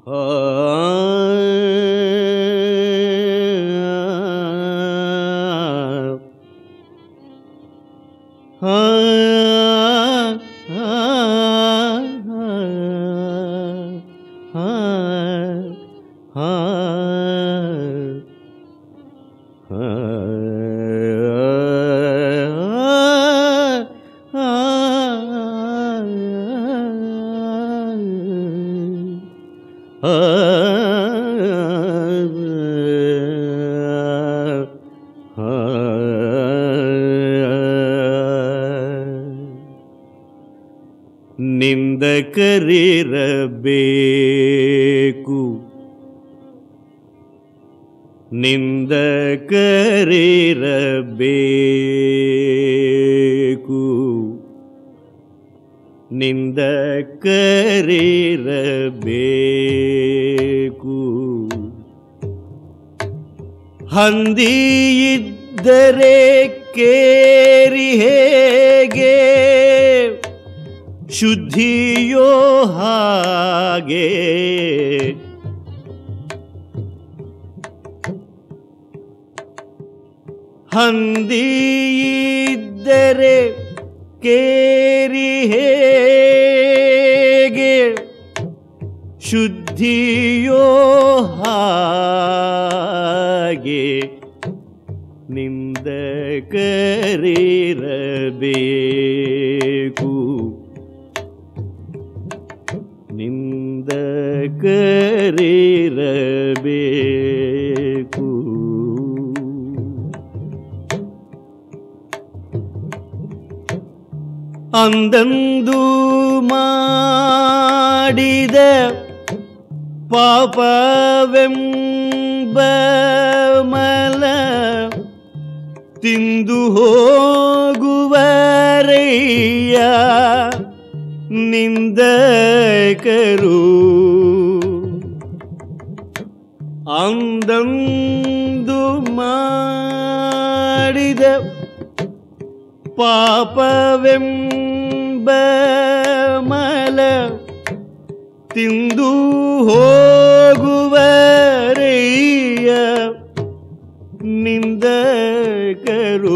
ನಿಂದಕರಿರಬೇಕು ನಿಂದಕರಿರಬೇಕು ನಿಂದಕರಿರಬೇಕು ಹಂದಿಯಿದ್ದರೆ ಕೇರಿ ಹೇಗೆ ಶುದ್ಧಿಯೋ ಹಾಗೆ ಹಂದಿಯಿದ್ದರೆ ಕೇರಿ ಹೇಗೆ ಶುದ್ಧಿಯೋ ಹಾಗೆ ನಿಂದಕರಿರಬೇಕು ನಿಂದಕರಿರಬೇಕು ಅಂದಂದು ಮಾಡಿದ ಪಾಪವೆಂಬ ಮಲ ತಿಂದು ಹೋಗುವರಯ್ಯ ನಿಂದಕರು ಅಂದಂದು ಮಾಡಿದ ಪಾಪವೆಂಬ ಮಲ ತಿಂದು ಹೋಗುವರಯ್ಯ ನಿಂದಕರು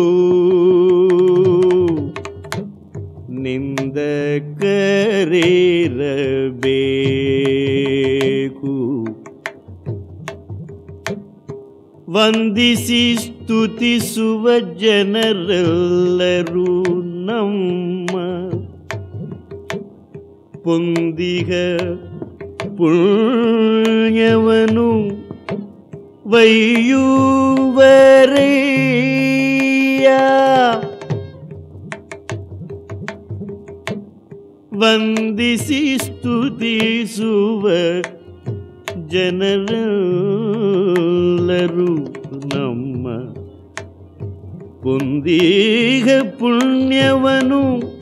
ನಿಂದಕರಿರಬೇಕು ವಂದಿಸಿ ಸ್ತುತಿಸುವ ಜನರೆಲ್ಲರೂ ನಮ್ಮ ಪೊಂದಿಗ ಪುಣ್ಯವನು ವೈಯುವರೆಯ ವಂದಿಸಿ ಸ್ತುತಿಸುವ ಜನರೆಲ್ಲರೂ ನಮ್ಮ ಪುಂದೀಗ ಪುಣ್ಯವನು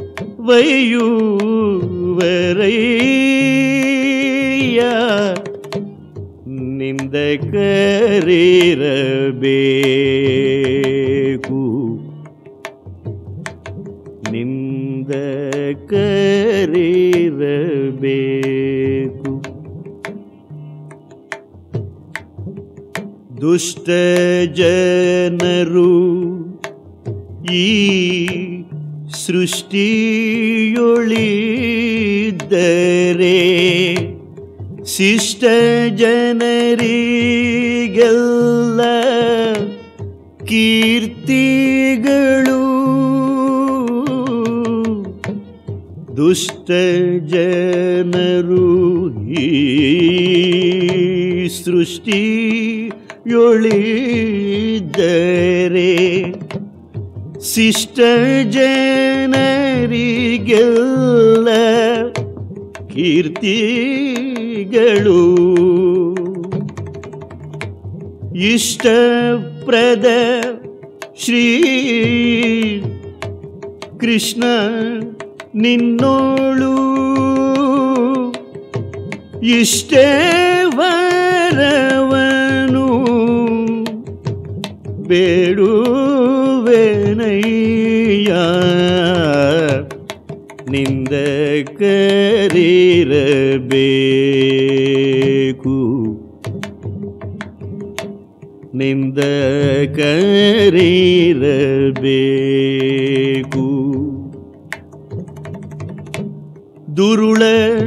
ವೈಯುವರಯ್ಯ ನಿಂದಕರಿರಬೇಕು ನಿಂದಕರಿರಬೇಕು ದುಷ್ಟ ಜನರು ಈ ಸೃಷ್ಟಿಯೊಳಿದ್ದರೆ ಶಿಷ್ಟ ಜನರಿಗೆಲ್ಲ ಕೀರ್ತಿಗಳು ದುಷ್ಟ ಜನರು ಈ ಸೃಷ್ಟಿಯೊಳಿದ್ದರೆ ಶಿಷ್ಟ ಜನರಿಗೆಲ್ಲ ಕೀರ್ತಿಗಳು ಇಷ್ಟಪ್ರದ ಶ್ರೀ ಕೃಷ್ಣ ನಿನ್ನೋಳು ಇಷ್ಟೇ ವರವನು ಬೇಡುವೆನಯ್ಯ ನಿಂದ ಕರಿರಬೇಕು ನಿಂದ ಕರೀರಬೇಕು ದುರುಳ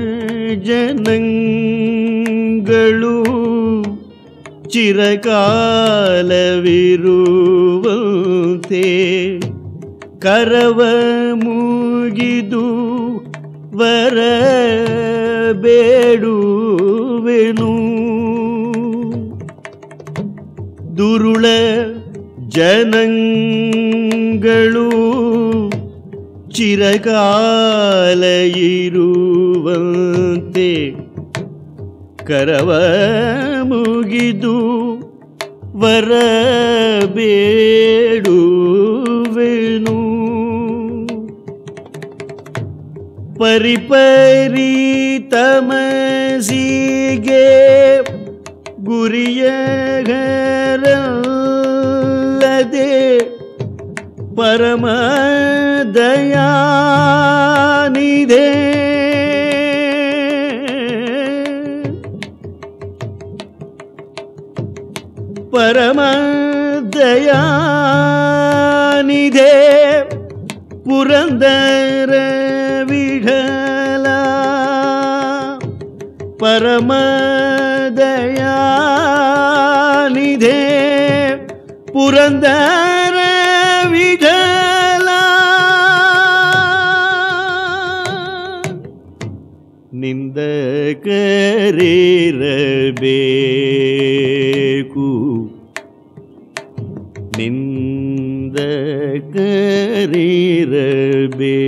ಜನಗಳು ಚಿರಕಾಲವಿರುವಂತೆ ಕರವ ಮುಗಿದು ವರ ಬೇಡುವೆನು ದುರುಳ ಜನಗಳು ಚಿರಕಾಲ ಇರುವಂತೆ ಕರವ ಮುಗಿದು ವರ ಬೇಡುವೆನು ಪರಿಪರಿ ತಮಸಿಗೆ ಗುರಿಯಗರಲ್ಲದೆ ಪರಮ ದಯಾನಿದೆ ಪರಮ ದಯಾನಿದೆ ಪುರಂದರ ವಿಠಲ ಪರಮ ದಯಾನಿದೆ ಪುರಂದರ ವಿಠಲ ನಿಂದ ಕರೀರಬೇಕು ನಿಂದ ಕರೀರಬೇಕು